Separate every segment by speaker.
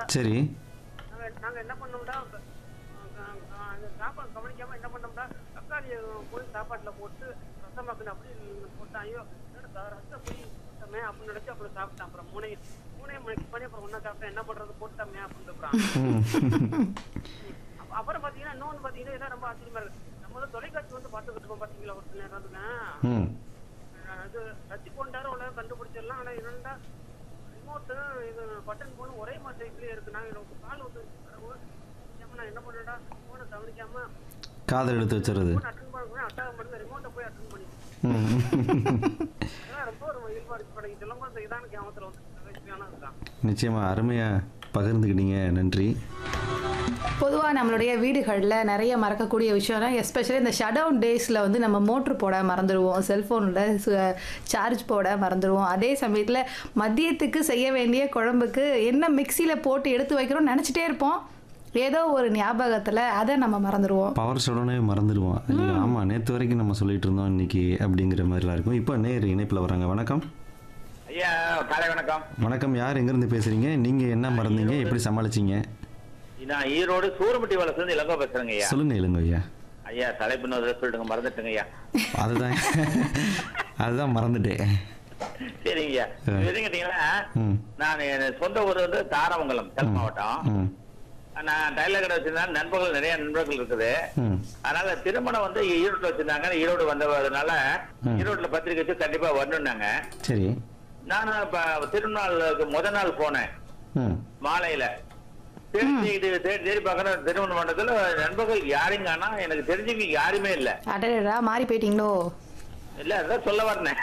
Speaker 1: சரி
Speaker 2: நாங்க நாங்க என்ன பண்ணோம்டா அஹ் அஹ் அந்த சாப்பாடு கவனிக்காம என்ன பண்ணோம்டா தக்காளி போய் சாப்பாட்டுல போட்டு ரசமாக்குன்னு அப்படி போட்டான் ஐயோ என்னடா ரசம் போய் போட்டோமே அப்படின்னு நினைச்சு அப்புறம் சாப்பிட்டான் அப்புறம் மூணை மூணே மணிக்கு பண்ணி அப்புறம் ஒன்னா சாப்பிட்டேன் என்ன பண்றது போட்டோமே அப்படின்னு இருக்கிறான்
Speaker 1: ம்
Speaker 2: அப்ப- அப்புறம் பாத்தீங்கன்னா இன்னொன்னு பாத்தீங்கன்னா இதான் ரொம்ப ஆச்சரியமா இருக்கு நம்ம வந்து தொலைக்காட்சி வந்து பார்த்துக்கிட்டு இருக்கோம் பாத்தீங்களா ஒரு சில நேரத்துக்கு
Speaker 1: ம்
Speaker 2: அது ரத்தி கொண்டாரு உலக கண்டுபிடிச்சிடலாம் ஆனா என்னடா ரிமோட்டு இது பட்டன் போன் ஒரே மாதிரி சைஸ்லயே இருக்கு நான் எனக்கு கால் வந்து ஏம்மா நான் என்ன பண்ணேன்டா போனை கவனிக்காம
Speaker 1: காதல் எடுத்து வச்சுறது
Speaker 2: போன் அட்டன் பண்ண அட்டாக பண்ணுங்க ரிமோட்டை போய் அட்டன் பண்ணி
Speaker 1: ம்
Speaker 2: அதெல்லாம் ரொம்ப ஒரு இயல்பா இருக்கு படம் இதெல்லாம் கூட இதான கிராமத்துல வந்து நகைச்சுவையான இதுதான்
Speaker 1: நிச்சயமா அருமையாக பகிர்ந்துக்கிட்டீங்க நன்றி
Speaker 3: பொதுவாக நம்மளுடைய வீடுகளில் நிறைய மறக்கக்கூடிய விஷயம்னா எஸ்பெஷலி இந்த ஷட் டவுன் டேஸில் வந்து நம்ம மோட்ரு போட மறந்துடுவோம் செல்ஃபோனில் சார்ஜ் போட மறந்துடுவோம் அதே சமயத்தில் மதியத்துக்கு செய்ய வேண்டிய குழம்புக்கு என்ன மிக்சியில் போட்டு எடுத்து வைக்கிறோம் நினச்சிட்டே இருப்போம் ஏதோ ஒரு ஞாபகத்தில் அதை நம்ம மறந்துடுவோம்
Speaker 1: பவர் ஷடோனே மறந்துடுவோம் ஆமாம் நேற்று வரைக்கும் நம்ம சொல்லிட்டு இருந்தோம் இன்னைக்கு அப்படிங்கிற மாதிரிலாம் இருக்கும் இப்போ நேர் இணைப்பில் வராங்க வணக்கம்
Speaker 4: ஐயா காலை வணக்கம்
Speaker 1: வணக்கம் யார் எங்கேருந்து பேசுகிறீங்க நீங்கள் என்ன மறந்தீங்க எப்படி சமாளிச்சீங்க
Speaker 4: நான் ஈரோடு சூரமட்டி வளர்ந்து இளங்கோ பேசுறேங்க ஐயா
Speaker 1: சொல்லுங்க இளங்க ஐயா
Speaker 4: ஐயா தலைப்பு இன்னொரு சொல்லிட்டுங்க மறந்துட்டுங்க ஐயா
Speaker 1: அதுதான் அதுதான் மறந்துட்டேன்
Speaker 4: சரிங்க ஐயா எதுவும் கேட்டீங்கன்னா
Speaker 1: ம்
Speaker 4: நான் என் சொந்த ஊர் வந்து தாராமங்கலம் தென் மாவட்டம்
Speaker 1: ம்
Speaker 4: நான் டைலர் கடை வச்சிருந்தேன் நண்பர்கள் நிறைய நண்பர்கள் இருக்குது
Speaker 1: ம்
Speaker 4: அதனால திருமணம் வந்து ஈரோட்ல வச்சிருந்தாங்க ஈரோடு வந்ததுனால
Speaker 1: ம்.
Speaker 4: ஈரோட்ல பத்திரிக்கை வச்சு கண்டிப்பா வரணும்னாங்க
Speaker 1: சரி
Speaker 4: நானும் இப்ப திருநாளுக்கு முத நாள் போனேன்
Speaker 1: ம்
Speaker 4: மாலையில தேடி இது தேடி தேடி பார்க்கறேன் திருமண மண்டபத்துல நண்பர்கள் யாரையும் காணா எனக்கு தெரிஞ்சவங்க யாருமே இல்ல
Speaker 3: அடடா மாறி போயிட்டீங்களோ
Speaker 4: இல்ல அதான் சொல்ல வரேன்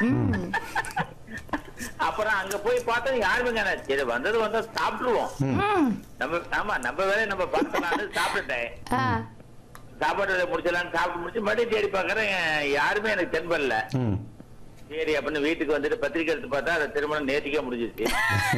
Speaker 4: அப்புறம் அங்க போய் பார்த்தா யாருமே காணா சரி வந்தது வந்தா சாப்பிட்டுருவோம்
Speaker 3: ம்
Speaker 4: நம்ம ஆமா நம்ம வேலையை நம்ம பார்த்தோம் சாப்பிட்டுட்டேன்
Speaker 3: ஆ
Speaker 4: சாப்பாடு வேலையை முடிச்சிடலாம்னு சாப்பிட்டு முடிச்சு மறுபடியும் தேடி பார்க்கறேன் யாருமே எனக்கு தென்படல
Speaker 1: ம்
Speaker 4: சரி அப்படின்னு வீட்டுக்கு வந்துட்டு பத்திரிக்கை எடுத்து பார்த்தா அது திருமணம் நேத்திக்கே முடிஞ்சிருச்சு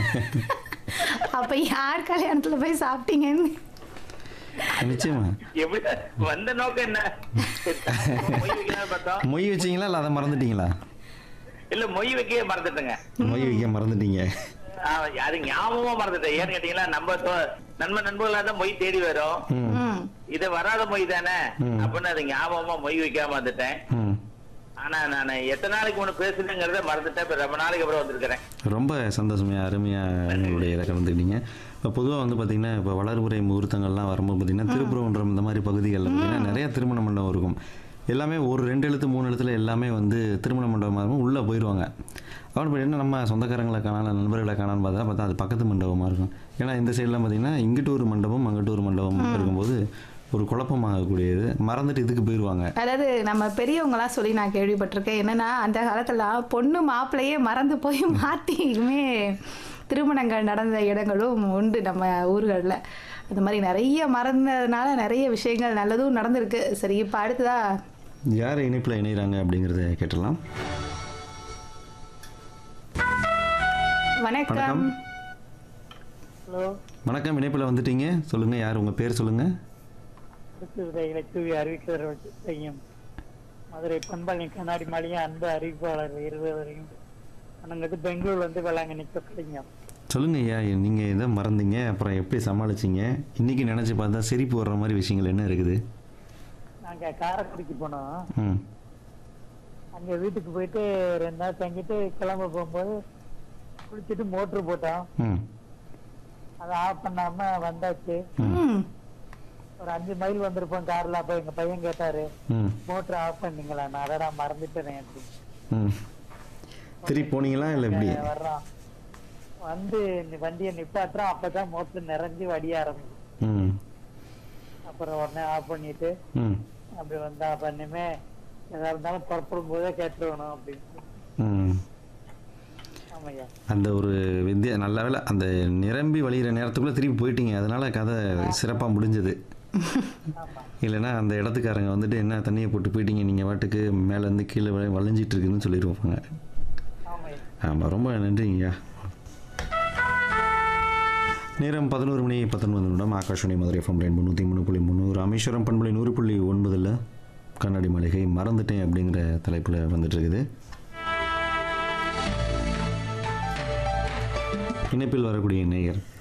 Speaker 3: அப்போ யார் கல்யாணத்தில் போய் சாப்பிட்டீங்கன்னு
Speaker 1: நிச்சயமா
Speaker 4: எப்படி வந்த நோக்கம் என்ன சரி, மொய் வைக்கலாம்னு பார்த்தோம்
Speaker 1: மொய் வச்சீங்களா இல்லை அதை மறந்துட்டீங்களா
Speaker 4: இல்ல மொய் வைக்கவே மறந்துட்டேங்க
Speaker 1: மொய் வைக்க மறந்துட்டீங்க
Speaker 4: ஆ, அது ஞாபகமா மறந்துட்டேன் ஏன்னு கேட்டீங்களா நம்ம சொ- நண்ப நண்பர்களா தான் மொய் தேடி வரும்
Speaker 1: ம்
Speaker 3: ம்
Speaker 4: இது வராத மொய் தானே
Speaker 1: ம்.
Speaker 4: அப்படின்னு அது ஞாபகமா மொய் வைக்காம வந்துட்டேன்
Speaker 1: ம்
Speaker 4: ஆனா நான் எத்தனை நாளைக்கு ஒண்ணு பேசுனேங்கிறத மறந்துட்டேன் இப்ப ரொம்ப நாளைக்கு அப்புறம் வந்திருக்கிறேன்
Speaker 1: ரொம்ப சந்தோஷமையா அருமையாக உங்களுடைய இதை கலந்துக்கிட்டீங்க இப்போ பொதுவாக வந்து பார்த்தீங்கன்னா இப்போ வளர்முறை முகூர்த்தங்கள்லாம் வரும்போது பார்த்தீங்கன்னா திருப்புறகுன்றம் இந்த மாதிரி பகுதிகளில் பார்த்தீங்கன்னா நிறைய திருமண மண்டபம் இருக்கும் எல்லாமே ஒரு ரெண்டு எழுத்து மூணு எழுத்துல எல்லாமே வந்து திருமண மண்டபமாக இருக்கும் உள்ளே போயிடுவாங்க அவன் இப்போ என்ன நம்ம சொந்தக்காரங்களை காணாலும் நண்பர்களை காணான்னு பார்த்தா பார்த்தா அது பக்கத்து மண்டபமாக இருக்கும் ஏன்னா இந்த சைட்லாம் பார்த்தீங்கன்னா இங்கிட்டு ஒரு மண்டபம் அங்கிட்டு ஒரு மண்டபம் இருக்கும்போது ஒரு குழப்பமாகக்கூடியது மறந்துட்டு இதுக்கு போயிடுவாங்க
Speaker 3: அதாவது நம்ம பெரியவங்களாம் சொல்லி நான் கேள்விப்பட்டிருக்கேன் என்னன்னா அந்த காலத்துல பொண்ணு மாப்பிள்ளையே மறந்து போய் மாட்டியுமே திருமணங்கள் நடந்த இடங்களும் உண்டு நம்ம ஊர்களில் அந்த மாதிரி நிறைய மறந்ததுனால நிறைய விஷயங்கள் நல்லதும் நடந்திருக்கு சரி இப்போ அடுத்ததா
Speaker 1: யார் இணைப்பில் இணைகிறாங்க அப்படிங்கிறத கேட்டலாம்
Speaker 3: வணக்கம்
Speaker 1: வணக்கம்.
Speaker 2: ஹலோ
Speaker 1: வணக்கம் இணைப்பில் வந்துட்டீங்க சொல்லுங்கள் யார் உங்கள் பேர் சொல்லுங்கள்
Speaker 5: அடுத்தது இலக்குவி அறிவிக்கிற செய்யும் மதுரை பண்பாளி கண்ணாடி மாளிகை அன்பு அறிவிப்பாளர் இருவரையும் அங்கிட்டு பெங்களூர் வந்து வேளாங்கண்ணி சொக்கலிங்கம்
Speaker 1: சொல்லுங்க ஐயா நீங்கள் எதை மறந்தீங்க அப்புறம் எப்படி சமாளிச்சீங்க இன்னைக்கு நினச்சி பார்த்தா சிரிப்பு வர்ற மாதிரி விஷயங்கள் என்ன இருக்குது
Speaker 5: நாங்க காரைக்குடிக்கு போனோம்
Speaker 1: ம்
Speaker 5: அங்க வீட்டுக்கு போயிட்டு ரெண்டு நாள் தங்கிட்டு கிளம்ப போகும்போது குளிச்சுட்டு மோட்ரு போட்டோம்
Speaker 1: ம்
Speaker 5: அதை ஆஃப் பண்ணாம வந்தாச்சு
Speaker 3: ம்
Speaker 5: ஒரு அஞ்சு மைல் வந்திருப்போம் கார்ல அப்ப எங்க பையன் கேட்டாரு
Speaker 1: ம்
Speaker 5: மோட்டர் ஆஃப் பண்ணீங்களா நான் அதடா மறந்துட்டேன் அப்படின்னு
Speaker 1: ம் திருப்பி போனீங்களா இல்லை எப்படி
Speaker 5: அஹ் வர்றோம் வந்து இந்த வண்டியை நிப்பாட்டுறோம் அப்பதான் மோட்டர் நிறைஞ்சு வடிய ஆரம்பிச்சு
Speaker 1: ம்
Speaker 5: அப்புறம் உடனே ஆஃப் பண்ணிட்டு
Speaker 1: ம்
Speaker 5: அப்படி வந்தா பண்ணுமே எதா இருந்தாலும் புறப்படும் போதே கேட்டுருவணும் அப்படின்னு
Speaker 1: ம்
Speaker 5: ஆமாய்யா
Speaker 1: அந்த ஒரு வித்தியா நல்ல வேளை அந்த நிரம்பி வழிகிற நேரத்துக்குள்ளே திருப்பி போயிட்டீங்க அதனால கதை சிறப்பாக முடிஞ்சது
Speaker 5: ஆமா
Speaker 1: இல்லைன்னா அந்த இடத்துக்காரங்க வந்துட்டு என்ன தண்ணியை போட்டு போயிட்டீங்க நீங்கள் வாட்டுக்கு மேலேருந்து கீழே வ- வளைஞ்சிட்டு இருக்குன்னு சொல்லிடுவாங்க
Speaker 5: ஆமாய்யா
Speaker 1: ஆமாம் ரொம்ப நன்றிங்கய்யா நேரம் பதினோரு மணி பத்தொன்பது நிமிடம் ஆகாஷவாணி மதுரை எஃப்எம் ரெண்டு நூற்றி மூணு புள்ளி மூணு ராமேஸ்வரம் பண்புள்ளி நூறு புள்ளி ஒன்பதில் கண்ணாடி மாளிகை மறந்துட்டேன் அப்படிங்கிற தலைப்பில் வந்துட்டு இருக்குது இணைப்பில் வரக்கூடிய நேயர்